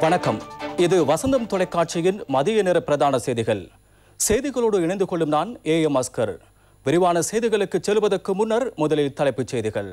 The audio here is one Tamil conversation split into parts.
வணக்கம் இது வசந்தம் தொலைக்காட்சியின் மதிய நேர பிரதான செய்திகள் செய்திகளோடு இணைந்து கொள்ளும் நான் ஏ எம் அஸ்கர் விரிவான செய்திகளுக்கு செல்வதற்கு முன்னர் முதலில் தலைப்புச் செய்திகள்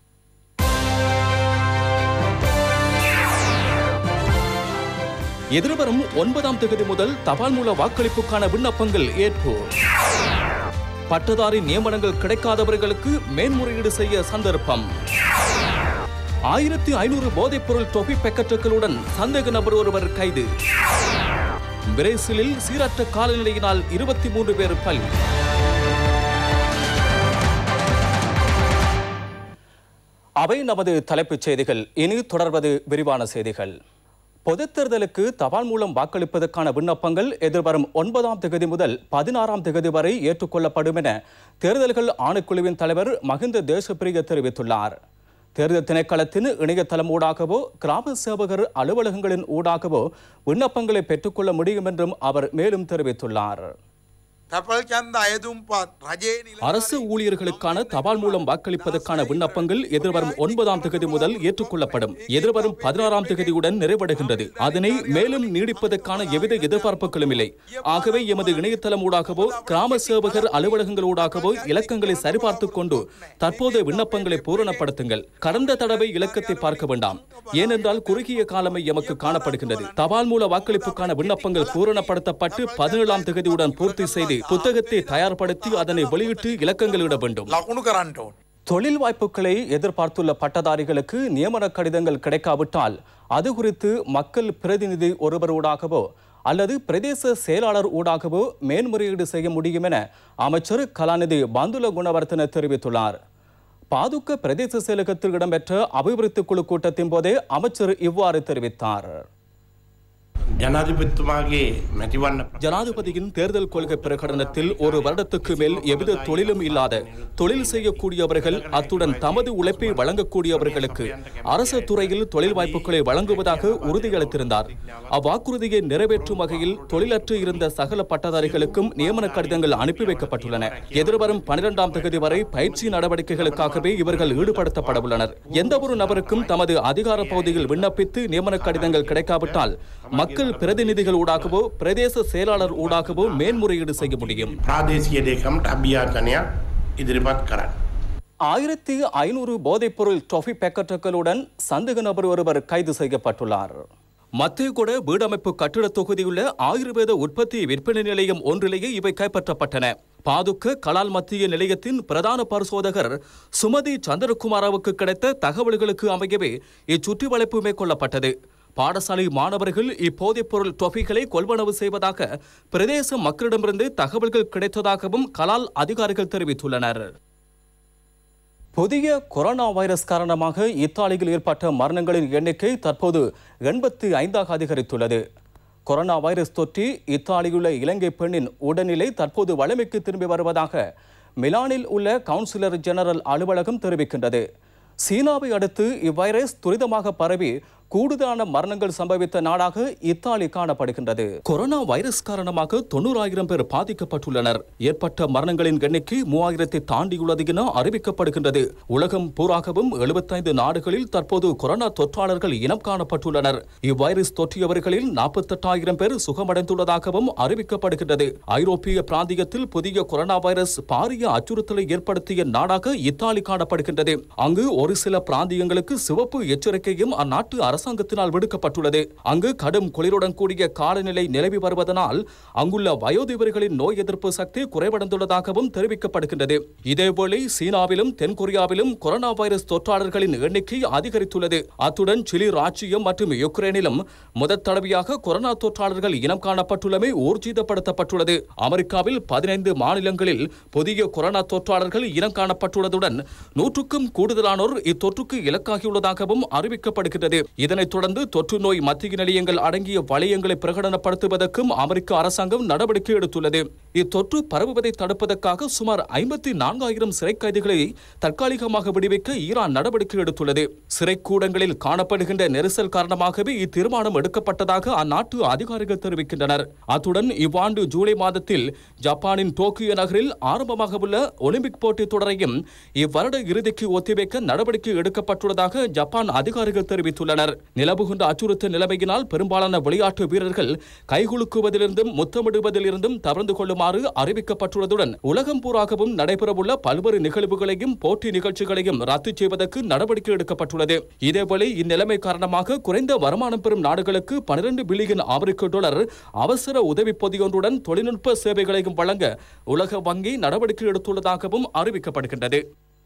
எதிர்வரும் ஒன்பதாம் தேதி முதல் தபால் மூல வாக்களிப்புக்கான விண்ணப்பங்கள் ஏற்பு பட்டதாரி நியமனங்கள் கிடைக்காதவர்களுக்கு மேன்முறையீடு செய்ய சந்தர்ப்பம் ஆயிரத்தி ஐநூறு போதைப்பொருள் டொபி பேக்கெட்டுகளுடன் சந்தேக நபர் ஒருவர் கைது பிரேசிலில் சீரற்ற காலநிலையினால் இருபத்தி மூன்று பேர் பலி அவை நமது தலைப்புச் செய்திகள் இனி தொடர்வது விரிவான செய்திகள் பொதுத் தேர்தலுக்கு தபால் மூலம் வாக்களிப்பதற்கான விண்ணப்பங்கள் எதிர்வரும் ஒன்பதாம் தேதி முதல் பதினாறாம் தேதி வரை ஏற்றுக்கொள்ளப்படும் என தேர்தல்கள் ஆணைக்குழுவின் தலைவர் மகிந்த தேசப்பிரிய தெரிவித்துள்ளார் தேர்தல் திணைக்களத்தின் இணையதளம் ஊடாகவோ கிராம சேவகர் அலுவலகங்களின் ஊடாகவோ விண்ணப்பங்களை பெற்றுக்கொள்ள முடியும் என்றும் அவர் மேலும் தெரிவித்துள்ளார் තැපල් චන්ද අයතුම්පත් රජයේ නිල அரசு ஊழியர்களுக்கான தபால் மூலம் வாக்களிப்பதற்கான விண்ணப்பங்கள் எதிர்வரும் ஒன்பதாம் தேதி முதல் ஏற்றுக்கொள்ளப்படும் எதிர்வரும் பதினாறாம் தேதியுடன் நிறைவடைகின்றது அதனை மேலும் நீடிப்பதற்கான எவ்வித எதிர்பார்ப்புகளும் இல்லை ஆகவே எமது இணையதளம் ஊடாகவோ கிராம சேவகர் அலுவலகங்கள் ஊடாகவோ இலக்கங்களை சரிபார்த்துக் கொண்டு தற்போதைய விண்ணப்பங்களை பூரணப்படுத்துங்கள் கடந்த தடவை இலக்கத்தை பார்க்க வேண்டாம் ஏனென்றால் குறுகிய காலமே எமக்கு காணப்படுகின்றது தபால் மூல வாக்களிப்புக்கான விண்ணப்பங்கள் பூரணப்படுத்தப்பட்டு பதினேழாம் தேதியுடன் பூர்த்தி செய்து புத்தகத்தை தயார்படுத்தி அதனை வெளியிட்டு இலக்கங்களிட வேண்டும் ලකුණු කරන්නට ඕන්. தொழில் வாய்ப்புகளை எதிர்பார்த்துள்ள பட்டதாரிகளுக்கு நியமன கடிதங்கள் கிடைக்காவிட்டால் அது குறித்து மக்கள் பிரதிநிதி ஒருவர் ஊடாகவோ அல்லது பிரதேச செயலாளர் ஊடாகவோ மேன்முறையீடு செய்ய முடியும் என அமைச்சர் கலாநிதி பந்துல குணவர்த்தன தெரிவித்துள்ளார் பாதுக்க பிரதேச செயலகத்தில் இடம்பெற்ற அபிவிருத்தி குழு கூட்டத்தின் போதே அமைச்சர் இவ்வாறு தெரிவித்தார் ජනාධිපතිතුමාගේ මැතිවන්න ප්‍ර- ஜனாதிபதியின் தேர்தல் கொள்கை பிரகடனத்தில் ஒரு வருடத்துக்கு மேல் எவ்வித தொழிலும் இல்லாத தொழில் செய்யக்கூடியவர்கள் அத்துடன் தமது உழைப்பை வழங்கக்கூடியவர்களுக்கு அரசு துறையில் தொழில் வாய்ப்புகளை வழங்குவதாக உறுதியளித்திருந்தார் அவ்வாக்குறுதியை நிறைவேற்றும் வகையில் தொழிலற்று இருந்த சகல பட்டதாரிகளுக்கும் நியமன கடிதங்கள் அனுப்பி வைக்கப்பட்டுள்ளன எதிர்வரும் பனிரெண்டாம் தேதி வரை பயிற்சி நடவடிக்கைகளுக்காகவே இவர்கள் ஈடுபடுத்தப்பட உள்ளனர் எந்த ஒரு நபருக்கும் தமது அதிகார பகுதியில் விண்ணப்பித்து நியமன கடிதங்கள் கிடைக்காவிட்டால் மக்கள் பிரதிநிதிகள் ஊடாகவோ பிரதேச செயலாளர் ஊடாகவோ மேன்முறையீடு செய்ய முடியும் ප්‍රාදේශීය දේකමට අභ්‍යාචනයක් ඉදිරිපත් කරන්න. ஆயிரத்தி ஐநூறு போதைப்பொருள் டொஃபி பேக்கெட்டுகளுடன் சந்தேக நபர் ஒருவர் கைது செய்யப்பட்டுள்ளார் மத்தியகுட வீடமைப்பு கட்டிட தொகுதியுள்ள ஆயுர்வேத உற்பத்தி விற்பனை நிலையம் ஒன்றிலேயே இவை கைப்பற்றப்பட்டன பாதுக்க கலால் மத்திய நிலையத்தின் பிரதான பரிசோதகர் சுமதி சந்திரகுமாராவுக்கு கிடைத்த தகவல்களுக்கு அமையவே இச்சுற்றி வளைப்பு மேற்கொள்ளப்பட்டது பாடசாலை மாணவர்கள் இப்போதைப் பொருள் டொஃபிகளை கொள்வனவு செய்வதாக பிரதேச மக்களிடமிருந்து தகவல்கள் கிடைத்ததாகவும் கலால் அதிகாரிகள் தெரிவித்துள்ளனர் புதிய கொரோனா வைரஸ் காரணமாக இத்தாலியில் ஏற்பட்ட மரணங்களின் எண்ணிக்கை தற்போது எண்பத்தி ஐந்தாக அதிகரித்துள்ளது கொரோனா வைரஸ் தொற்றி இத்தாலியுள்ள இலங்கை பெண்ணின் உடல்நிலை தற்போது வலிமைக்கு திரும்பி வருவதாக மிலானில் உள்ள கவுன்சிலர் ஜெனரல் அலுவலகம் தெரிவிக்கின்றது சீனாவை அடுத்து இவ்வைரஸ் துரிதமாக பரவி கூடுதலான மரணங்கள் சம்பவித்த நாடாக இத்தாலி காணப்படுகின்றது கொரோனா வைரஸ் காரணமாக தொண்ணூறாயிரம் பேர் பாதிக்கப்பட்டுள்ளனர் ஏற்பட்ட மரணங்களின் எண்ணிக்கை மூவாயிரத்தை தாண்டியுள்ளது என அறிவிக்கப்படுகின்றது உலகம் பூராகவும் எழுபத்தைந்து நாடுகளில் தற்போது கொரோனா தொற்றாளர்கள் இனம் காணப்பட்டுள்ளனர் இவ்வைரஸ் தொற்றியவர்களில் நாற்பத்தெட்டாயிரம் பேர் சுகமடைந்துள்ளதாகவும் அறிவிக்கப்படுகின்றது ஐரோப்பிய பிராந்தியத்தில் புதிய கொரோனா வைரஸ் பாரிய அச்சுறுத்தலை ஏற்படுத்திய நாடாக இத்தாலி காணப்படுகின்றது அங்கு ஒரு சில பிராந்தியங்களுக்கு சிவப்பு எச்சரிக்கையும் அந்நாட்டு அரசாங்கத்தினால் விடுக்கப்பட்டுள்ளது அங்கு கடும் குளிருடன் கூடிய காலநிலை நிலவி வருவதனால் அங்குள்ள வயோதிபர்களின் நோய் எதிர்ப்பு சக்தி குறைவடைந்துள்ளதாகவும் தெரிவிக்கப்படுகின்றது இதேவேளை சீனாவிலும் தென்கொரியாவிலும் கொரோனா வைரஸ் தொற்றாளர்களின் எண்ணிக்கை அதிகரித்துள்ளது அத்துடன் சிலி ராச்சியம் மற்றும் யுக்ரைனிலும் முதற் தடவையாக கொரோனா தொற்றாளர்கள் இனம் காணப்பட்டுள்ளமை ஊர்ஜிதப்படுத்தப்பட்டுள்ளது அமெரிக்காவில் பதினைந்து மாநிலங்களில் புதிய கொரோனா தொற்றாளர்கள் இனம் காணப்பட்டுள்ளதுடன் நூற்றுக்கும் கூடுதலானோர் இத்தொற்றுக்கு இலக்காகியுள்ளதாகவும் அறிவிக்கப்படுகின்றது இதனைத் தொடர்ந்து தொற்று நோய் மத்திய நிலையங்கள் அடங்கிய வளையங்களை பிரகடனப்படுத்துவதற்கும் அமெரிக்க அரசாங்கம் நடவடிக்கை எடுத்துள்ளது இத்தொற்று பரவுவதை தடுப்பதற்காக சுமார் ஐம்பத்தி நான்காயிரம் சிறை கைதிகளை தற்காலிகமாக விடுவிக்க ஈரான் நடவடிக்கை எடுத்துள்ளது சிறை கூடங்களில் காணப்படுகின்ற நெரிசல் காரணமாகவே இத்தீர்மானம் எடுக்கப்பட்டதாக அந்நாட்டு அதிகாரிகள் தெரிவிக்கின்றனர் அத்துடன் இவ்வாண்டு ஜூலை மாதத்தில் ஜப்பானின் டோக்கியோ நகரில் ஆரம்பமாக உள்ள ஒலிம்பிக் போட்டித் தொடரையும் இவ்வருட இறுதிக்கு ஒத்திவைக்க நடவடிக்கை எடுக்கப்பட்டுள்ளதாக ஜப்பான் அதிகாரிகள் தெரிவித்துள்ளனர் நிலவுகின்ற அச்சுறுத்தல் நிலைமையினால் பெரும்பாலான விளையாட்டு வீரர்கள் கைகுலுக்குவதிலிருந்தும் முத்தமிடுவதிலிருந்தும் தவிர்த்து கொள்ளுமாறு அறிவிக்கப்பட்டுள்ளதுடன் உலகம் பூராகவும் நடைபெறவுள்ள பல்வேறு நிகழ்வுகளையும் போட்டி நிகழ்ச்சிகளையும் ரத்து செய்வதற்கு நடவடிக்கை எடுக்கப்பட்டுள்ளது இதேவேளை இந்நிலைமை காரணமாக குறைந்த வருமானம் பெறும் நாடுகளுக்கு பனிரெண்டு பில்லியன் அமெரிக்க டாலர் அவசர உதவி பொதியொன்றுடன் தொழில்நுட்ப சேவைகளையும் வழங்க உலக வங்கி நடவடிக்கை எடுத்துள்ளதாகவும் அறிவிக்கப்படுகின்றது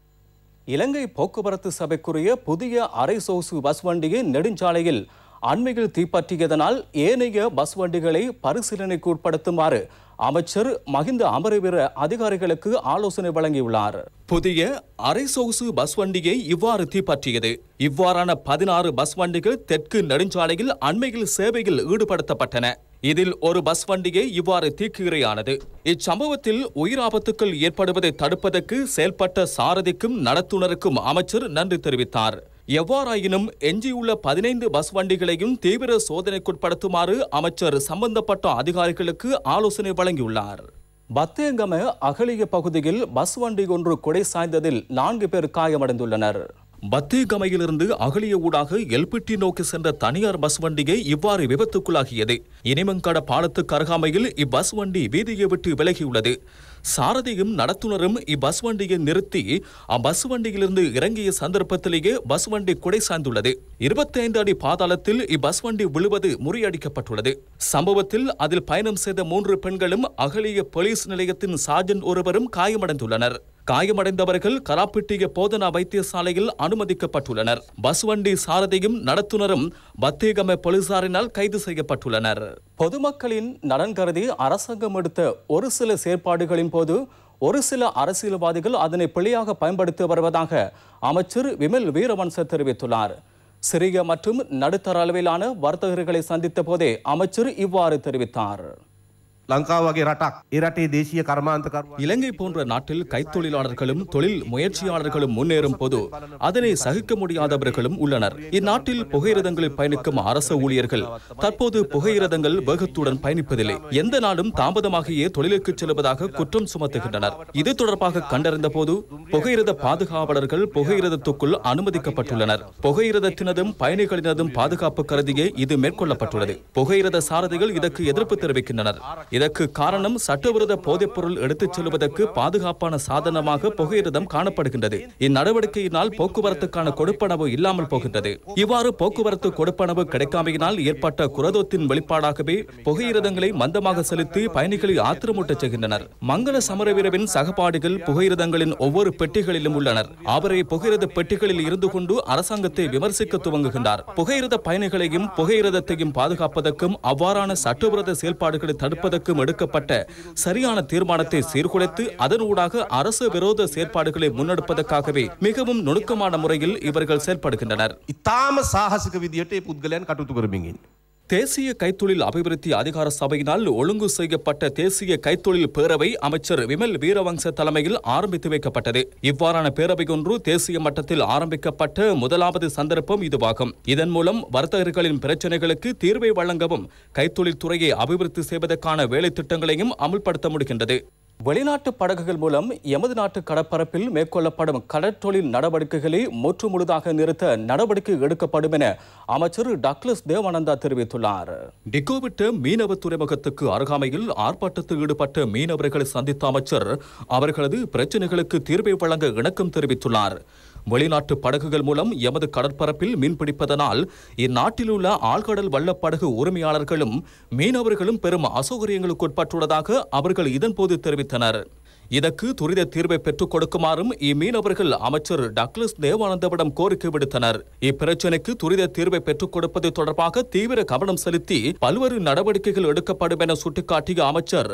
இலங்கை போக்குவரத்து சபைக்குரிய புதிய அரை சொகுசு பஸ் வண்டியை நெடுஞ்சாலையில் அண்மையில் தீப்பற்றியதனால் ஏனைய பஸ் வண்டிகளை பரிசீலனைக்கு உட்படுத்துமாறு அமைச்சர் மஹிந்த அமரவீர அதிகாரிகளுக்கு ஆலோசனை வழங்கியுள்ளார் புதிய அரை சொகுசு பஸ் வண்டியை இவ்வாறு தீப்பற்றியது இவ்வாறான பதினாறு பஸ் வண்டிகள் தெற்கு நெடுஞ்சாலையில் அண்மையில் சேவையில் ஈடுபடுத்தப்பட்டன இதில் ஒரு பஸ் வண்டியே இவ்வாறு தீக்கிரையானது இச்சம்பவத்தில் உயிராபத்துக்கள் ஏற்படுவதை தடுப்பதற்கு செயல்பட்ட சாரதிக்கும் நடத்துனருக்கும் அமைச்சர் நன்றி தெரிவித்தார் எவ்வாறாயினும் எஞ்சியுள்ள பதினைந்து பஸ் வண்டிகளையும் தீவிர சோதனைக்குட்படுத்துமாறு அமைச்சர் சம்பந்தப்பட்ட அதிகாரிகளுக்கு ஆலோசனை வழங்கியுள்ளார் பத்தேங்கம அகலிய பகுதியில் பஸ் வண்டி ஒன்று கொடை சாய்ந்ததில் நான்கு பேர் காயமடைந்துள்ளனர் பத்தேகமையிலிருந்து அகலிய ஊடாக எல்பிட்டி நோக்கி சென்ற தனியார் பஸ் வண்டியை இவ்வாறு விபத்துக்குள்ளாகியது இனிமங்கட பாலத்துக்கு அருகாமையில் இப்பஸ் வண்டி வீதியை விட்டு விலகியுள்ளது சாரதியும் நடத்துனரும் இப்பஸ் வண்டியை நிறுத்தி அப்பஸ் வண்டியிலிருந்து இறங்கிய சந்தர்ப்பத்திலேயே பஸ் வண்டி குடை சாய்ந்துள்ளது இருபத்தி ஐந்து அடி பாதாளத்தில் இப்பஸ் வண்டி விழுவது முறியடிக்கப்பட்டுள்ளது சம்பவத்தில் அதில் பயணம் செய்த மூன்று பெண்களும் அகலிய போலீஸ் நிலையத்தின் சார்ஜன் ஒருவரும் காயமடைந்துள்ளனர் காயமடைந்தவர்கள் கராப்பிட்டிய போதனா வைத்தியசாலையில் அனுமதிக்கப்பட்டுள்ளனர் பஸ் வண்டி சாரதியும் நடத்துனரும் பத்தேகம போலீசாரினால் கைது செய்யப்பட்டுள்ளனர் பொதுமக்களின் நலன் கருதி அரசாங்கம் எடுத்த ஒரு சில செயற்பாடுகளின் போது ஒரு சில அரசியல்வாதிகள் அதனை பிழையாக பயன்படுத்தி வருவதாக அமைச்சர் விமல் வீரவன்ச தெரிவித்துள்ளார் சிறிய மற்றும் நடுத்தர அளவிலான வர்த்தகர்களை சந்தித்த போதே அமைச்சர் இவ்வாறு தெரிவித்தார் ලංකාව වගේ රටක් ඒ රටේ දේශීය කර්මාන්තකරුවන් இலங்கை போன்ற நாட்டில் கைத்தொழிலாளர்களும் தொழில் முயற்சியாளர்களும் முன்னேறும் போது அதனை சகிக்க முடியாதவர்களும் உள்ளனர் இந்நாட்டில் புகையிரதங்களில் பயணிக்கும் அரசு ஊழியர்கள் தற்போது புகையிரதங்கள் வேகத்துடன் பயணிப்பதில்லை எந்த நாடும் தாமதமாகியே தொழிலுக்கு செல்வதாக குற்றம் சுமத்துகின்றனர் இது தொடர்பாக கண்டறிந்த போது புகையிரத பாதுகாவலர்கள் புகையிரதத்துக்குள் அனுமதிக்கப்பட்டுள்ளனர் புகையிரதத்தினதும் பயணிகளினதும் பாதுகாப்பு கருதியே இது மேற்கொள்ளப்பட்டுள்ளது புகையிரத சாரதிகள் இதற்கு எதிர்ப்பு தெரிவிக்கின்றனர் இதற்கு காரணம் சட்டவிரோத போதைப்பொருள் எடுத்துச் செல்வதற்கு பாதுகாப்பான சாதனமாக புகையிரதம் காணப்படுகின்றது இந்நடவடிக்கையினால் போக்குவரத்துக்கான கொடுப்பனவு இல்லாமல் போகின்றது இவ்வாறு போக்குவரத்து கொடுப்பனவு கிடைக்காமையினால் ஏற்பட்ட குரதத்தின் வெளிப்பாடாகவே புகையிரதங்களை மந்தமாக செலுத்தி பயணிகளை ஆத்திரமூட்டச் செய்கின்றனர் மங்கள சமரவீரவின் சகபாடிகள் புகையிரதங்களின் ஒவ்வொரு பெட்டிகளிலும் உள்ளனர் அவரை புகையிரத பெட்டிகளில் இருந்து கொண்டு அரசாங்கத்தை விமர்சிக்க துவங்குகின்றார் புகையிரத பயணிகளையும் புகையிரதத்தையும் பாதுகாப்பதற்கும் அவ்வாறான சட்டவிரோத செயல்பாடுகளை தடுப்பதற்கும் எடுக்கப்பட்ட சரியான தீர்மானத்தை சீர்குலைத்து அதனூடாக அரசு விரோத செயற்பாடுகளை முன்னெடுப்பதற்காகவே மிகவும் நுணுக்கமான முறையில் இவர்கள் செயல்படுகின்றனர் ඉතාම සාහසික විදියට ඒ පුද්ගලයන් කටයුතු කරමින්. தேசிய கைத்தொழில் அபிவிருத்தி அதிகார சபையினால் ஒழுங்கு செய்யப்பட்ட தேசிய கைத்தொழில் பேரவை அமைச்சர் விமல் வீரவங்ச தலைமையில் ஆரம்பித்து வைக்கப்பட்டது இவ்வாறான பேரவை ஒன்று தேசிய மட்டத்தில் ஆரம்பிக்கப்பட்ட முதலாவது சந்தர்ப்பம் இதுவாகும் இதன் மூலம் வர்த்தகர்களின் பிரச்சனைகளுக்கு தீர்வை வழங்கவும் கைத்தொழில் துறையை அபிவிருத்தி செய்வதற்கான வேலை திட்டங்களையும் அமுல்படுத்த முடிகின்றது வெளிநாட்டு படகுகள் மூலம் எமது நாட்டு கடற்பரப்பில் மேற்கொள்ளப்படும் கடற்றொழில் நடவடிக்கைகளை முற்றுமுழுதாக நிறுத்த நடவடிக்கை எடுக்கப்படும் என அமைச்சர் டக்ளஸ் தேவானந்தா தெரிவித்துள்ளார் டிகோவிட்ட மீனவ துறைமுகத்துக்கு அருகாமையில் ஆர்ப்பாட்டத்தில் ஈடுபட்ட மீனவர்களை சந்தித்த அமைச்சர் அவர்களது பிரச்சனைகளுக்கு தீர்வை வழங்க இணக்கம் தெரிவித்துள்ளார் வெளிநாட்டு படகுகள் மூலம் எமது கடற்பரப்பில் மீன்பிடிப்பதனால் இந்நாட்டில் உள்ள ஆழ்கடல் வள்ளப்படகு உரிமையாளர்களும் மீனவர்களும் பெரும் அசௌகரியங்களுக்கு உட்பட்டுள்ளதாக அவர்கள் இதன்போது தெரிவித்தனர் இதற்கு துரித தீர்வை பெற்றுக் கொடுக்குமாறும் இம்மீனவர்கள் அமைச்சர் டக்ளஸ் தேவானந்தவிடம் கோரிக்கை விடுத்தனர் இப்பிரச்சினைக்கு துரித தீர்வை பெற்றுக் கொடுப்பது தொடர்பாக தீவிர கவனம் செலுத்தி பல்வேறு நடவடிக்கைகள் எடுக்கப்படும் என சுட்டிக்காட்டிய அமைச்சர்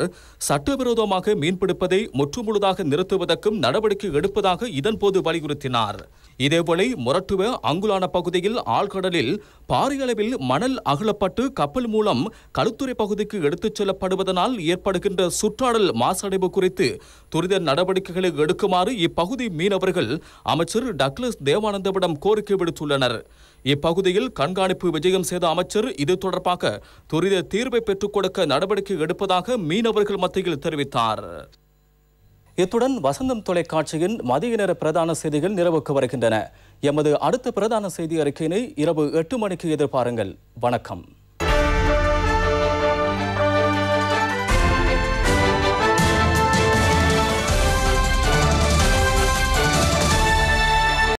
சட்டவிரோதமாக மீன்பிடிப்பதை முற்றுமுழுதாக நிறுத்துவதற்கும் நடவடிக்கை எடுப்பதாக இதன்போது வலியுறுத்தினார் இதேவேளை முரட்டுவ அங்குலான பகுதியில் ஆழ்கடலில் பாரிய அளவில் மணல் அகலப்பட்டு கப்பல் மூலம் களுத்துறை பகுதிக்கு எடுத்துச் செல்லப்படுவதனால் ஏற்படுகின்ற சுற்றாடல் மாசடைவு குறித்து துரித நடவடிக்கைகளை எடுக்குமாறு இப்பகுதி மீனவர்கள் அமைச்சர் டக்ளஸ் தேவானந்தவிடம் கோரிக்கை விடுத்துள்ளனர் இப்பகுதியில் கண்காணிப்பு விஜயம் செய்த அமைச்சர் இது தொடர்பாக துரித தீர்வை பெற்றுக் கொடுக்க நடவடிக்கை எடுப்பதாக மீனவர்கள் மத்தியில் தெரிவித்தார் இத்துடன் வசந்தம் தொலைக்காட்சியின் மதிய நேர பிரதான செய்திகள் நிறைவுக்கு வருகின்றன எமது அடுத்த பிரதான செய்தி அறிக்கையினை இரவு எட்டு மணிக்கு எதிர்பாருங்கள் வணக்கம்